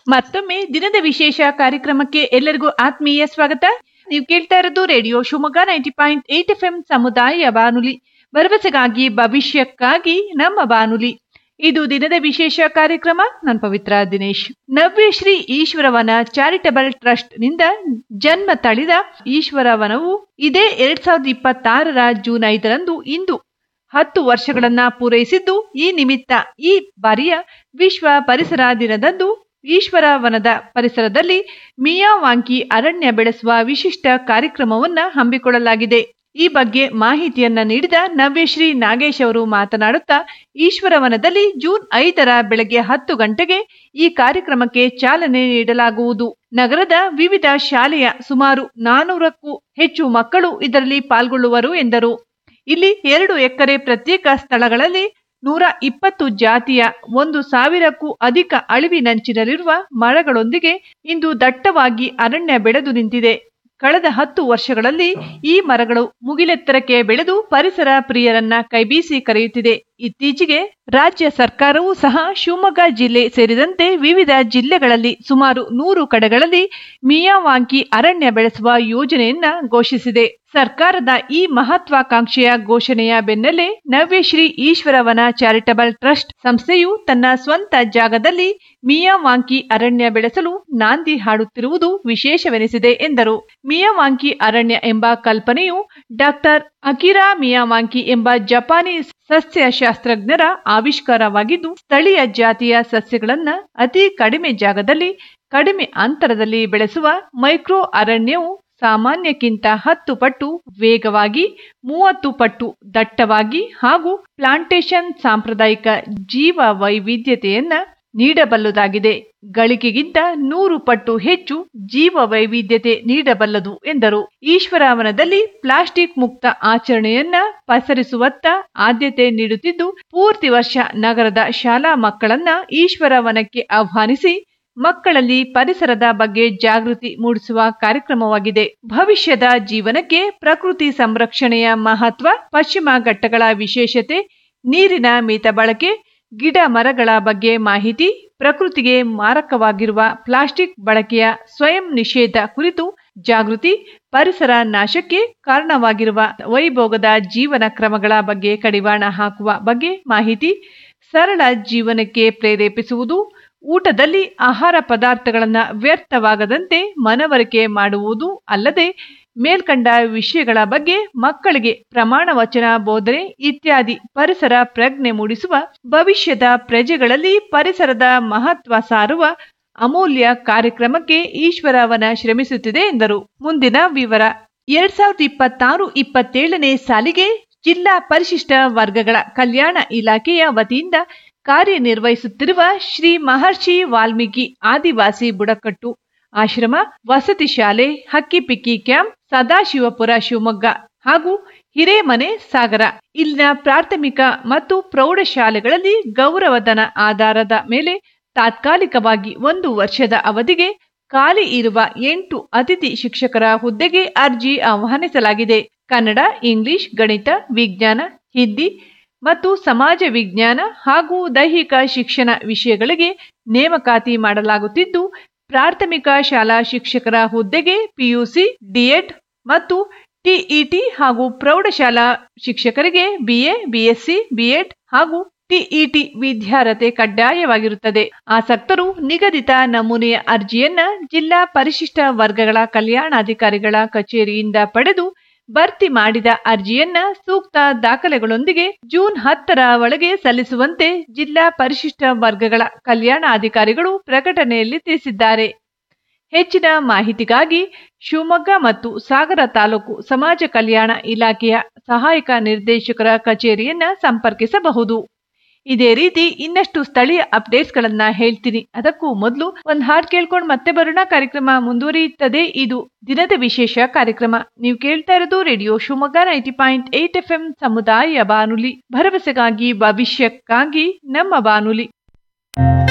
ಮತ್ತೊಮ್ಮೆ ದಿನದ ವಿಶೇಷ ಕಾರ್ಯಕ್ರಮಕ್ಕೆ ಎಲ್ಲರಿಗೂ ಆತ್ಮೀಯ ಸ್ವಾಗತ ನೀವು ಕೇಳ್ತಾ ಇರೋದು radio Shivamogga ninety point eight F M ಸಮುದಾಯ ಬಾನುಲಿ ಭರವಸೆಗಾಗಿ ಭವಿಷ್ಯಕ್ಕಾಗಿ ನಮ್ಮ ಬಾನುಲಿ ಇದು ದಿನದ ವಿಶೇಷ ಕಾರ್ಯಕ್ರಮ ನಾನು ಪವಿತ್ರ ದಿನೇಶ್ ನವ್ಯಶ್ರೀ ಈಶ್ವರವನ ಚಾರಿಟಬಲ್ ಟ್ರಸ್ಟ್ ನಿಂದ ಜನ್ಮ ತಳೆದ ಈಶ್ವರವನವು ಇದೇ ಎರಡ್ ಸಾವಿರದ ಇಪ್ಪತ್ತಾರರ ಜೂನ್ ಐದರಂದು ಇಂದು ಹತ್ತು ವರ್ಷಗಳನ್ನ ಪೂರೈಸಿದ್ದು ಈ ನಿಮಿತ್ತ ಈ ಬಾರಿಯ ವಿಶ್ವ ಪರಿಸರ ದಿನದಂದು ಈಶ್ವರವನದ ಪರಿಸರದಲ್ಲಿ ಮಿಯಾವಾಂಕಿ ಅರಣ್ಯ ಬೆಳೆಸುವ ವಿಶಿಷ್ಟ ಕಾರ್ಯಕ್ರಮವನ್ನ ಹಮ್ಮಿಕೊಳ್ಳಲಾಗಿದೆ ಈ ಬಗ್ಗೆ ಮಾಹಿತಿಯನ್ನ ನೀಡಿದ ನವ್ಯಶ್ರೀ ನಾಗೇಶ್ ಅವರು ಮಾತನಾಡುತ್ತಾ ಈಶ್ವರವನದಲ್ಲಿ ಜೂನ್ ಐದರ ಬೆಳಗ್ಗೆ ಹತ್ತು ಗಂಟೆಗೆ ಈ ಕಾರ್ಯಕ್ರಮಕ್ಕೆ ಚಾಲನೆ ನೀಡಲಾಗುವುದು ನಗರದ ವಿವಿಧ ಶಾಲೆಯ ಸುಮಾರು ನಾನೂರಕ್ಕೂ ಹೆಚ್ಚು ಮಕ್ಕಳು ಇದರಲ್ಲಿ ಪಾಲ್ಗೊಳ್ಳುವರು ಎಂದರು ಇಲ್ಲಿ ಎರಡು ಎಕರೆ ಪ್ರತ್ಯೇಕ ಸ್ಥಳಗಳಲ್ಲಿ ನೂರ ಇಪ್ಪತ್ತು ಜಾತಿಯ ಒಂದು ಸಾವಿರಕ್ಕೂ ಅಧಿಕ ಅಳಿವಿನಂಚಿನಲ್ಲಿರುವ ಮರಗಳೊಂದಿಗೆ ಇಂದು ದಟ್ಟವಾಗಿ ಅರಣ್ಯ ಬೆಳೆದು ನಿಂತಿದೆ ಕಳೆದ ಹತ್ತು ವರ್ಷಗಳಲ್ಲಿ ಈ ಮರಗಳು ಮುಗಿಲೆತ್ತರಕ್ಕೆ ಬೆಳೆದು ಪರಿಸರ ಪ್ರಿಯರನ್ನ ಕೈಬೀಸಿ ಕರೆಯುತ್ತಿದೆ ಇತ್ತೀಚೆಗೆ ರಾಜ್ಯ ಸರ್ಕಾರವೂ ಸಹ ಶಿವಮೊಗ್ಗ ಜಿಲ್ಲೆ ಸೇರಿದಂತೆ ವಿವಿಧ ಜಿಲ್ಲೆಗಳಲ್ಲಿ ಸುಮಾರು ನೂರು ಕಡೆಗಳಲ್ಲಿ ಮಿಯಾವಾಂಕಿ ಅರಣ್ಯ ಬೆಳೆಸುವ ಯೋಜನೆಯನ್ನ ಘೋಷಿಸಿದೆ ಸರ್ಕಾರದ ಈ ಮಹತ್ವಾಕಾಂಕ್ಷೆಯ ಘೋಷಣೆಯ ಬೆನ್ನಲ್ಲೇ ನವ್ಯಶ್ರೀ ಈಶ್ವರವನ ಚಾರಿಟಬಲ್ ಟ್ರಸ್ಟ್ ಸಂಸ್ಥೆಯು ತನ್ನ ಸ್ವಂತ ಜಾಗದಲ್ಲಿ ಮಿಯಾವಾಂಕಿ ಅರಣ್ಯ ಬೆಳೆಸಲು ನಾಂದಿ ಹಾಡುತ್ತಿರುವುದು ವಿಶೇಷವೆನಿಸಿದೆ ಎಂದರು ಮಿಯಾವಾಂಕಿ ಅರಣ್ಯ ಎಂಬ ಕಲ್ಪನೆಯು ಡಾಕ್ಟರ್ ಅಕಿರಾ ಮಿಯಾವಾಂಕಿ ಎಂಬ ಜಪಾನಿ ಸಸ್ಯಶಾಸ್ತ್ರಜ್ಞರ ಆವಿಷ್ಕಾರವಾಗಿದ್ದು ಸ್ಥಳೀಯ ಜಾತಿಯ ಸಸ್ಯಗಳನ್ನ ಅತಿ ಕಡಿಮೆ ಜಾಗದಲ್ಲಿ ಕಡಿಮೆ ಅಂತರದಲ್ಲಿ ಬೆಳೆಸುವ ಮೈಕ್ರೋ ಅರಣ್ಯವು ಸಾಮಾನ್ಯಕ್ಕಿಂತ ಹತ್ತು ಪಟ್ಟು ವೇಗವಾಗಿ ಮೂವತ್ತು ಪಟ್ಟು ದಟ್ಟವಾಗಿ ಹಾಗೂ ಪ್ಲಾಂಟೇಶನ್ ಸಾಂಪ್ರದಾಯಿಕ ಜೀವ ವೈವಿಧ್ಯತೆಯನ್ನ ನೀಡಬಲ್ಲುದಾಗಿದೆ ಗಳಿಕೆಗಿಂತ ನೂರು ಪಟ್ಟು ಹೆಚ್ಚು ಜೀವ ವೈವಿಧ್ಯತೆ ನೀಡಬಲ್ಲದು ಎಂದರು ಈಶ್ವರಾವನದಲ್ಲಿ ಪ್ಲಾಸ್ಟಿಕ್ ಮುಕ್ತ ಆಚರಣೆಯನ್ನ ಪಸರಿಸುವತ್ತ ಆದ್ಯತೆ ನೀಡುತ್ತಿದ್ದು ಪೂರ್ತಿ ವರ್ಷ ನಗರದ ಶಾಲಾ ಮಕ್ಕಳನ್ನ ಈಶ್ವರವನಕ್ಕೆ ಆಹ್ವಾನಿಸಿ ಮಕ್ಕಳಲ್ಲಿ ಪರಿಸರದ ಬಗ್ಗೆ ಜಾಗೃತಿ ಮೂಡಿಸುವ ಕಾರ್ಯಕ್ರಮವಾಗಿದೆ ಭವಿಷ್ಯದ ಜೀವನಕ್ಕೆ ಪ್ರಕೃತಿ ಸಂರಕ್ಷಣೆಯ ಮಹತ್ವ ಪಶ್ಚಿಮ ಘಟ್ಟಗಳ ವಿಶೇಷತೆ ನೀರಿನ ಮಿತ ಬಳಕೆ ಗಿಡ ಮರಗಳ ಬಗ್ಗೆ ಮಾಹಿತಿ ಪ್ರಕೃತಿಗೆ ಮಾರಕವಾಗಿರುವ ಪ್ಲಾಸ್ಟಿಕ್ ಬಳಕೆಯ ಸ್ವಯಂ ನಿಷೇಧ ಕುರಿತು ಜಾಗೃತಿ ಪರಿಸರ ನಾಶಕ್ಕೆ ಕಾರಣವಾಗಿರುವ ವೈಭೋಗದ ಜೀವನ ಕ್ರಮಗಳ ಬಗ್ಗೆ ಕಡಿವಾಣ ಹಾಕುವ ಬಗ್ಗೆ ಮಾಹಿತಿ ಸರಳ ಜೀವನಕ್ಕೆ ಪ್ರೇರೇಪಿಸುವುದು ಊಟದಲ್ಲಿ ಆಹಾರ ಪದಾರ್ಥಗಳನ್ನ ವ್ಯರ್ಥವಾಗದಂತೆ ಮನವರಿಕೆ ಮಾಡುವುದು ಅಲ್ಲದೆ ಮೇಲ್ಕಂಡ ವಿಷಯಗಳ ಬಗ್ಗೆ ಮಕ್ಕಳಿಗೆ ಪ್ರಮಾಣ ವಚನ ಬೋಧನೆ ಇತ್ಯಾದಿ ಪರಿಸರ ಪ್ರಜ್ಞೆ ಮೂಡಿಸುವ ಭವಿಷ್ಯದ ಪ್ರಜೆಗಳಲ್ಲಿ ಪರಿಸರದ ಮಹತ್ವ ಸಾರುವ ಅಮೂಲ್ಯ ಕಾರ್ಯಕ್ರಮಕ್ಕೆ ಈಶ್ವರವನ ಶ್ರಮಿಸುತ್ತಿದೆ ಎಂದರು ಮುಂದಿನ ವಿವರ ಎರಡ್ ಸಾವಿರದ ಇಪ್ಪತ್ತಾರು ಇಪ್ಪತ್ತೇಳನೇ ಸಾಲಿಗೆ ಜಿಲ್ಲಾ ಪರಿಶಿಷ್ಟ ವರ್ಗಗಳ ಕಲ್ಯಾಣ ಇಲಾಖೆಯ ವತಿಯಿಂದ ಕಾರ್ಯನಿರ್ವಹಿಸುತ್ತಿರುವ ಶ್ರೀ ಮಹರ್ಷಿ ವಾಲ್ಮೀಕಿ ಆದಿವಾಸಿ ಬುಡಕಟ್ಟು ಆಶ್ರಮ ವಸತಿ ಶಾಲೆ ಹಕ್ಕಿಪಿಕ್ಕಿ ಕ್ಯಾಂಪ್ ಸದಾಶಿವಪುರ ಶಿವಮೊಗ್ಗ ಹಾಗೂ ಹಿರೇಮನೆ ಸಾಗರ ಇಲ್ಲಿನ ಪ್ರಾಥಮಿಕ ಮತ್ತು ಪ್ರೌಢಶಾಲೆಗಳಲ್ಲಿ ಗೌರವಧನ ಆಧಾರದ ಮೇಲೆ ತಾತ್ಕಾಲಿಕವಾಗಿ ಒಂದು ವರ್ಷದ ಅವಧಿಗೆ ಖಾಲಿ ಇರುವ ಎಂಟು ಅತಿಥಿ ಶಿಕ್ಷಕರ ಹುದ್ದೆಗೆ ಅರ್ಜಿ ಆಹ್ವಾನಿಸಲಾಗಿದೆ ಕನ್ನಡ ಇಂಗ್ಲಿಷ್ ಗಣಿತ ವಿಜ್ಞಾನ ಹಿಂದಿ ಮತ್ತು ಸಮಾಜ ವಿಜ್ಞಾನ ಹಾಗೂ ದೈಹಿಕ ಶಿಕ್ಷಣ ವಿಷಯಗಳಿಗೆ ನೇಮಕಾತಿ ಮಾಡಲಾಗುತ್ತಿದ್ದು ಪ್ರಾಥಮಿಕ ಶಾಲಾ ಶಿಕ್ಷಕರ ಹುದ್ದೆಗೆ ಪಿಯುಸಿ ಡಿಎಡ್ ಮತ್ತು ಟಿಇಟಿ ಹಾಗೂ ಪ್ರೌಢಶಾಲಾ ಶಿಕ್ಷಕರಿಗೆ ಬಿಎ ಬಿಎಸ್ಸಿ ಬಿಎಡ್ ಹಾಗೂ ಟಿಇಟಿ ವಿದ್ಯಾರ್ಹತೆ ಕಡ್ಡಾಯವಾಗಿರುತ್ತದೆ ಆಸಕ್ತರು ನಿಗದಿತ ನಮೂನೆಯ ಅರ್ಜಿಯನ್ನ ಜಿಲ್ಲಾ ಪರಿಶಿಷ್ಟ ವರ್ಗಗಳ ಕಲ್ಯಾಣಾಧಿಕಾರಿಗಳ ಕಚೇರಿಯಿಂದ ಪಡೆದು ಭರ್ತಿ ಮಾಡಿದ ಅರ್ಜಿಯನ್ನ ಸೂಕ್ತ ದಾಖಲೆಗಳೊಂದಿಗೆ ಜೂನ್ ಹತ್ತರ ಒಳಗೆ ಸಲ್ಲಿಸುವಂತೆ ಜಿಲ್ಲಾ ಪರಿಶಿಷ್ಟ ವರ್ಗಗಳ ಕಲ್ಯಾಣಾಧಿಕಾರಿಗಳು ಪ್ರಕಟಣೆಯಲ್ಲಿ ತಿಳಿಸಿದ್ದಾರೆ ಹೆಚ್ಚಿನ ಮಾಹಿತಿಗಾಗಿ ಶಿವಮೊಗ್ಗ ಮತ್ತು ಸಾಗರ ತಾಲೂಕು ಸಮಾಜ ಕಲ್ಯಾಣ ಇಲಾಖೆಯ ಸಹಾಯಕ ನಿರ್ದೇಶಕರ ಕಚೇರಿಯನ್ನ ಸಂಪರ್ಕಿಸಬಹುದು ಇದೇ ರೀತಿ ಇನ್ನಷ್ಟು ಸ್ಥಳೀಯ ಅಪ್ಡೇಟ್ಸ್ ಗಳನ್ನ ಹೇಳ್ತೀನಿ ಅದಕ್ಕೂ ಮೊದಲು ಒಂದ್ ಹಾಡ್ ಕೇಳ್ಕೊಂಡು ಮತ್ತೆ ಬರೋಣ ಕಾರ್ಯಕ್ರಮ ಮುಂದುವರಿಯುತ್ತದೆ ಇದು ದಿನದ ವಿಶೇಷ ಕಾರ್ಯಕ್ರಮ ನೀವು ಕೇಳ್ತಾ ಇರೋದು radio Shivamogga ninety point eight F M ಸಮುದಾಯ ಬಾನುಲಿ ಭರವಸೆಗಾಗಿ ಭವಿಷ್ಯಕ್ಕಾಗಿ ನಮ್ಮ ಬಾನುಲಿ